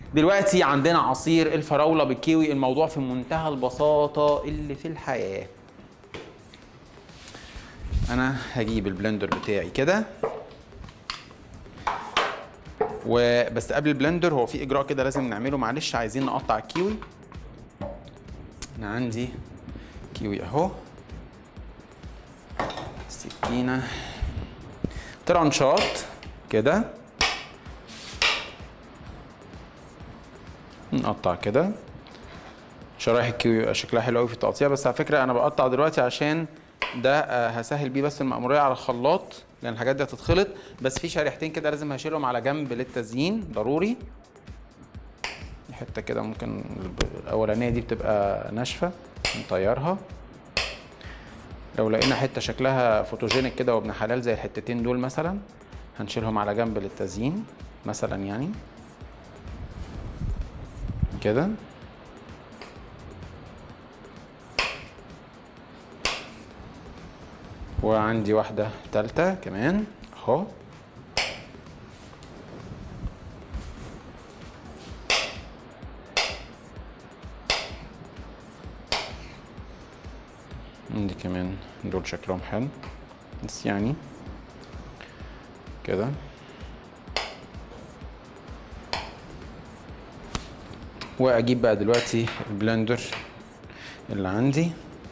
دلوقتي عندنا عصير الفراوله بالكيوي الموضوع في منتهى البساطه اللي في الحياه انا هجيب البلندر بتاعي كده وبس قبل البلندر هو في اجراء كده لازم نعمله معلش عايزين نقطع الكيوي انا عندي كيوي اهو سكينه ترانشات كده نقطع كده شرايح الكيوي يبقى شكلها حلو قوي في التقطيع بس على فكره انا بقطع دلوقتي عشان ده آه، هسهل بيه بس المأمورية على الخلاط لأن الحاجات دي هتتخلط بس في شريحتين كده لازم هشيلهم على جنب للتزيين ضروري حتة كده ممكن الأولانية دي بتبقى ناشفة نطيرها لو لقينا حتة شكلها فوتوجينيك كده وابن حلال زي الحتتين دول مثلا هنشيلهم على جنب للتزيين مثلا يعني كده وعندي واحدة تالتة كمان اهو عندي كمان دول شكلهم حلو بس يعني كده واجيب بقى دلوقتي البلندر اللي عندي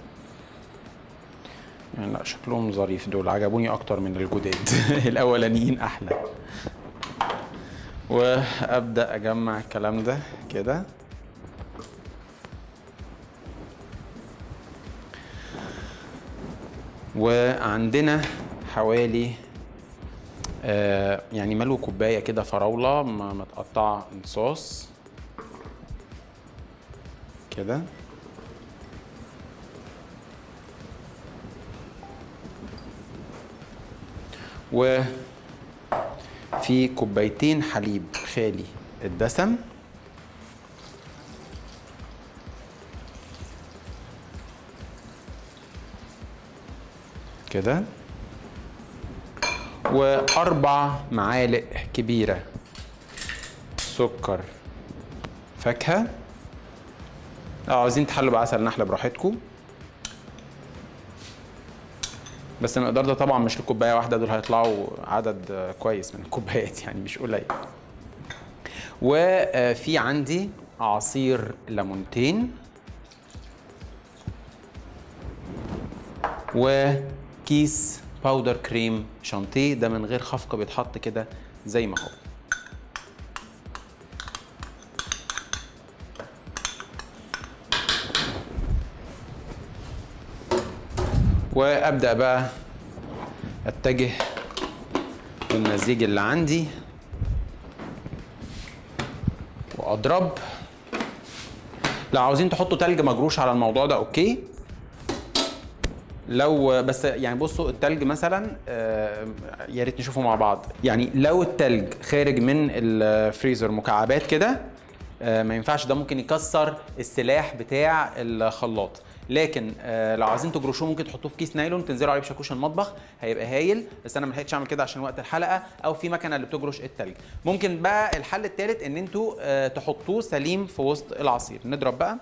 يعني لا شكلهم ظريف دول عجبوني اكتر من الجداد الاولانيين احلى وابدا اجمع الكلام ده كده وعندنا حوالي آه يعني ملو كوبايه كده فراوله م- متقطعه صوص كده وفي كوبايتين حليب خالي الدسم كده وأربع معالق كبيرة سكر فاكهة لو عاوزين تحلوا بعسل نحلة براحتكم بس المقدار ده طبعا مش لكوبايه واحده دول هيطلعوا عدد آه، كويس من الكوبايات يعني مش قليل وفي عندي عصير ليمونتين وكيس باودر كريم شانتيه ده من غير خفقه بيتحط كده زي ما هو وابدا بقى اتجه للمزيج اللي عندي واضرب لو عاوزين تحطوا تلج مجروش على الموضوع ده اوكي لو بس يعني بصوا التلج مثلا آه، يا ريت نشوفه مع بعض يعني لو التلج خارج من الفريزر مكعبات كده آه، ما ينفعش ده ممكن يكسر السلاح بتاع الخلاط لكن آه، لو عايزين تجرشوه ممكن تحطوه في كيس نايلون تنزلوا عليه بشاكوش المطبخ هيبقى هايل بس انا ما لحقتش اعمل كده عشان وقت الحلقه او في مكنه اللي بتجرش التلج ممكن بقى الحل الثالث ان انتوا آه، تحطوه سليم في وسط العصير نضرب بقى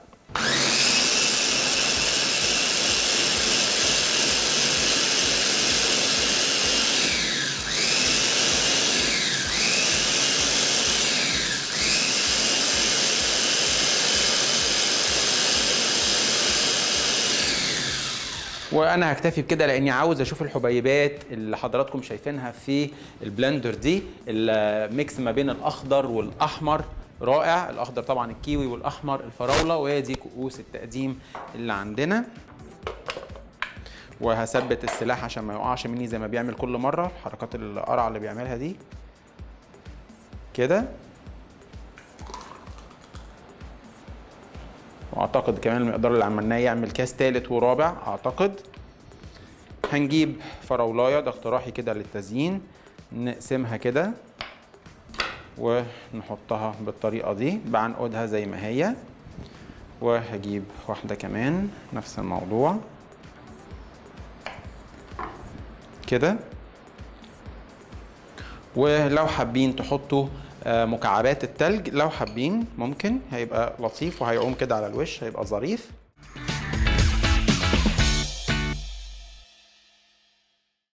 وانا هكتفي بكده لاني عاوز اشوف الحبيبات اللي حضراتكم شايفينها في البلندر دي الميكس ما بين الاخضر والاحمر رائع الاخضر طبعا الكيوي والاحمر الفراوله وهي دي كؤوس التقديم اللي عندنا وهثبت السلاح عشان ما يقعش مني زي ما بيعمل كل مره حركات القرع اللي بيعملها دي كده واعتقد كمان المقدار اللي عملناه يعمل كاس تالت ورابع اعتقد هنجيب فراولايه ده اقتراحي كده للتزيين نقسمها كده ونحطها بالطريقه دي بعنقودها زي ما هي وهجيب واحده كمان نفس الموضوع كده ولو حابين تحطوا آه، مكعبات التلج لو حابين ممكن هيبقى لطيف وهيعوم كده على الوش هيبقى ظريف